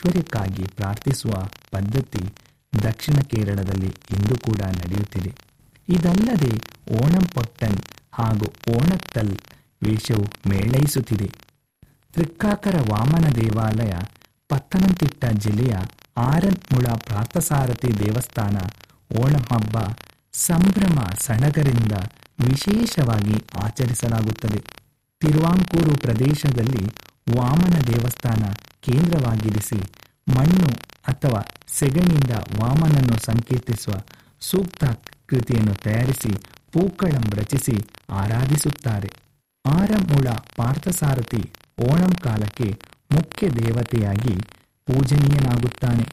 ಐಶ್ವರ್ಯಕ್ಕಾಗಿ ಪ್ರಾರ್ಥಿಸುವ ಪದ್ಧತಿ ದಕ್ಷಿಣ ಕೇರಳದಲ್ಲಿ ಇಂದು ಕೂಡ ನಡೆಯುತ್ತಿದೆ ಇದಲ್ಲದೆ ಓಣಂ ಪೊಟ್ಟನ್ ಹಾಗೂ ಓಣತ್ತಲ್ ವೇಷವು ಮೇಳೈಸುತ್ತಿದೆ ತ್ರಿಕ್ಕಾಕರ ವಾಮನ ದೇವಾಲಯ ಪತ್ತನಂತಿಟ್ಟ ಜಿಲ್ಲೆಯ ಆರನ್ಮುಳ ಪ್ರಾರ್ಥಸಾರಥಿ ದೇವಸ್ಥಾನ ಓಣಂ ಹಬ್ಬ ಸಂಭ್ರಮ ಸಡಗರಿಂದ ವಿಶೇಷವಾಗಿ ಆಚರಿಸಲಾಗುತ್ತದೆ ತಿರುವಾಂಕೂರು ಪ್ರದೇಶದಲ್ಲಿ ವಾಮನ ದೇವಸ್ಥಾನ ಕೇಂದ್ರವಾಗಿರಿಸಿ ಮಣ್ಣು ಅಥವಾ ಸೆಗಣಿಯಿಂದ ವಾಮನನ್ನು ಸಂಕೇತಿಸುವ ಸೂಕ್ತ ಕೃತಿಯನ್ನು ತಯಾರಿಸಿ ಪೂಕಳಂ ರಚಿಸಿ ಆರಾಧಿಸುತ್ತಾರೆ ಆರಮುಳ ಪಾರ್ಥಸಾರಥಿ ಓಣಂ ಕಾಲಕ್ಕೆ ಮುಖ್ಯ ದೇವತೆಯಾಗಿ ಪೂಜನೀಯನಾಗುತ್ತಾನೆ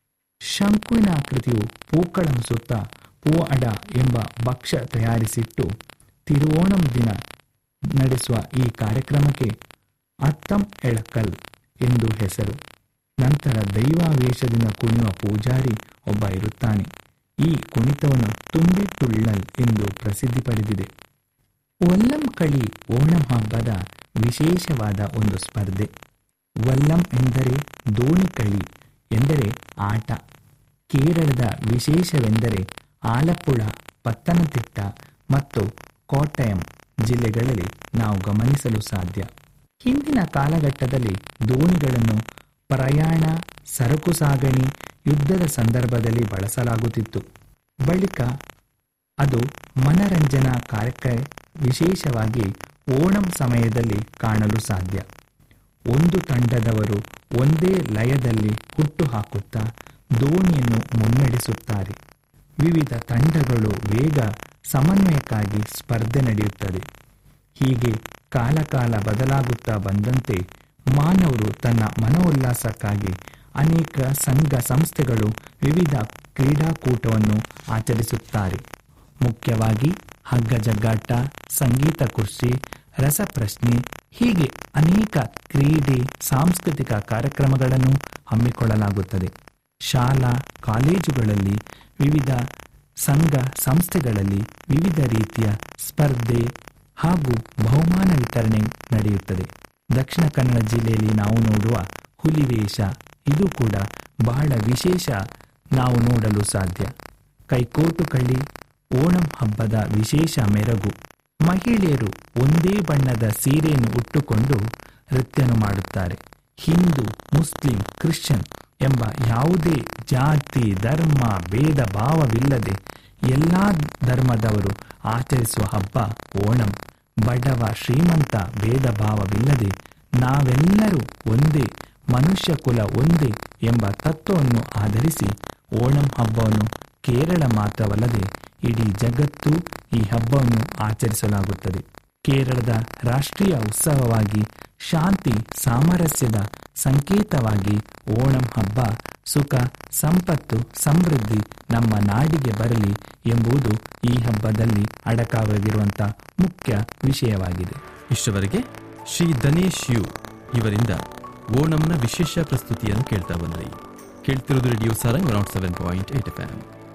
ಶಂಕುವಿನ ಕೃತಿಯು ಪೂಕಳಂ ಸುತ್ತ ಪೂ ಅಡ ಎಂಬ ಭಕ್ಷ್ಯ ತಯಾರಿಸಿಟ್ಟು ತಿರುವೋಣಂ ದಿನ ನಡೆಸುವ ಈ ಕಾರ್ಯಕ್ರಮಕ್ಕೆ ಅತ್ತಂ ಎಳಕಲ್ ಎಂದು ಹೆಸರು ನಂತರ ದೈವಾವೇಶದಿಂದ ಕುಣಿಯುವ ಪೂಜಾರಿ ಒಬ್ಬ ಇರುತ್ತಾನೆ ಈ ಕುಣಿತವನ್ನು ತುಂಬಿ ತುಳ್ಳಲ್ ಎಂದು ಪ್ರಸಿದ್ಧಿ ಪಡೆದಿದೆ ಒಲ್ಲಂ ಕಳಿ ಓಣಂ ಹಬ್ಬದ ವಿಶೇಷವಾದ ಒಂದು ಸ್ಪರ್ಧೆ ವಲ್ಲಂ ಎಂದರೆ ದೋಣಿ ಕಳಿ ಎಂದರೆ ಆಟ ಕೇರಳದ ವಿಶೇಷವೆಂದರೆ ಆಲಪ್ಪುಳ ಪತ್ತನತಿಟ್ಟ ಮತ್ತು ಕೋಟಯಂ ಜಿಲ್ಲೆಗಳಲ್ಲಿ ನಾವು ಗಮನಿಸಲು ಸಾಧ್ಯ ಹಿಂದಿನ ಕಾಲಘಟ್ಟದಲ್ಲಿ ದೋಣಿಗಳನ್ನು ಪ್ರಯಾಣ ಸರಕು ಸಾಗಣೆ ಯುದ್ಧದ ಸಂದರ್ಭದಲ್ಲಿ ಬಳಸಲಾಗುತ್ತಿತ್ತು ಬಳಿಕ ಅದು ಮನರಂಜನಾ ಕಾರ್ಯಕ್ಕೆ ವಿಶೇಷವಾಗಿ ಓಣಂ ಸಮಯದಲ್ಲಿ ಕಾಣಲು ಸಾಧ್ಯ ಒಂದು ತಂಡದವರು ಒಂದೇ ಲಯದಲ್ಲಿ ಹುಟ್ಟು ಹಾಕುತ್ತಾ ದೋಣಿಯನ್ನು ಮುನ್ನಡೆಸುತ್ತಾರೆ ವಿವಿಧ ತಂಡಗಳು ವೇಗ ಸಮನ್ವಯಕ್ಕಾಗಿ ಸ್ಪರ್ಧೆ ನಡೆಯುತ್ತದೆ ಹೀಗೆ ಕಾಲಕಾಲ ಬದಲಾಗುತ್ತಾ ಬಂದಂತೆ ಮಾನವರು ತನ್ನ ಮನೋಲ್ಲಾಸಕ್ಕಾಗಿ ಅನೇಕ ಸಂಘ ಸಂಸ್ಥೆಗಳು ವಿವಿಧ ಕ್ರೀಡಾಕೂಟವನ್ನು ಆಚರಿಸುತ್ತಾರೆ ಮುಖ್ಯವಾಗಿ ಹಗ್ಗ ಜಗ್ಗಾಟ ಸಂಗೀತ ಕುರ್ಚಿ ರಸಪ್ರಶ್ನೆ ಹೀಗೆ ಅನೇಕ ಕ್ರೀಡೆ ಸಾಂಸ್ಕೃತಿಕ ಕಾರ್ಯಕ್ರಮಗಳನ್ನು ಹಮ್ಮಿಕೊಳ್ಳಲಾಗುತ್ತದೆ ಶಾಲಾ ಕಾಲೇಜುಗಳಲ್ಲಿ ವಿವಿಧ ಸಂಘ ಸಂಸ್ಥೆಗಳಲ್ಲಿ ವಿವಿಧ ರೀತಿಯ ಸ್ಪರ್ಧೆ ಹಾಗೂ ಬಹುಮಾನ ವಿತರಣೆ ನಡೆಯುತ್ತದೆ ದಕ್ಷಿಣ ಕನ್ನಡ ಜಿಲ್ಲೆಯಲ್ಲಿ ನಾವು ನೋಡುವ ಹುಲಿವೇಷ ಇದು ಕೂಡ ಬಹಳ ವಿಶೇಷ ನಾವು ನೋಡಲು ಸಾಧ್ಯ ಕೈಕೋಟು ಕಳ್ಳಿ ಓಣಂ ಹಬ್ಬದ ವಿಶೇಷ ಮೆರಗು ಮಹಿಳೆಯರು ಒಂದೇ ಬಣ್ಣದ ಸೀರೆಯನ್ನು ಉಟ್ಟುಕೊಂಡು ನೃತ್ಯನು ಮಾಡುತ್ತಾರೆ ಹಿಂದೂ ಮುಸ್ಲಿಂ ಕ್ರಿಶ್ಚಿಯನ್ ಎಂಬ ಯಾವುದೇ ಜಾತಿ ಧರ್ಮ ಭೇದ ಭಾವವಿಲ್ಲದೆ ಎಲ್ಲಾ ಧರ್ಮದವರು ಆಚರಿಸುವ ಹಬ್ಬ ಓಣಂ ಬಡವ ಶ್ರೀಮಂತ ಭೇದ ಭಾವವಿಲ್ಲದೆ ನಾವೆಲ್ಲರೂ ಒಂದೇ ಮನುಷ್ಯ ಕುಲ ಒಂದೇ ಎಂಬ ತತ್ವವನ್ನು ಆಧರಿಸಿ ಓಣಂ ಹಬ್ಬವನ್ನು ಕೇರಳ ಮಾತ್ರವಲ್ಲದೆ ಇಡೀ ಜಗತ್ತು ಈ ಹಬ್ಬವನ್ನು ಆಚರಿಸಲಾಗುತ್ತದೆ ಕೇರಳದ ರಾಷ್ಟ್ರೀಯ ಉತ್ಸವವಾಗಿ ಶಾಂತಿ ಸಾಮರಸ್ಯದ ಸಂಕೇತವಾಗಿ ಓಣಂ ಹಬ್ಬ ಸುಖ ಸಂಪತ್ತು ಸಮೃದ್ಧಿ ನಮ್ಮ ನಾಡಿಗೆ ಬರಲಿ ಎಂಬುದು ಈ ಹಬ್ಬದಲ್ಲಿ ಅಡಕವಾಗಿರುವಂತಹ ಮುಖ್ಯ ವಿಷಯವಾಗಿದೆ ಇಷ್ಟವರೆಗೆ ಶ್ರೀ ದನೇಶ್ ಯು ಇವರಿಂದ ಓಣಂನ ವಿಶೇಷ ಪ್ರಸ್ತುತಿಯನ್ನು ಕೇಳ್ತಾ ಬಂದ್ರಿ ಕೇಳ್ತಿರೋದು radio Sarang nought seven point eight F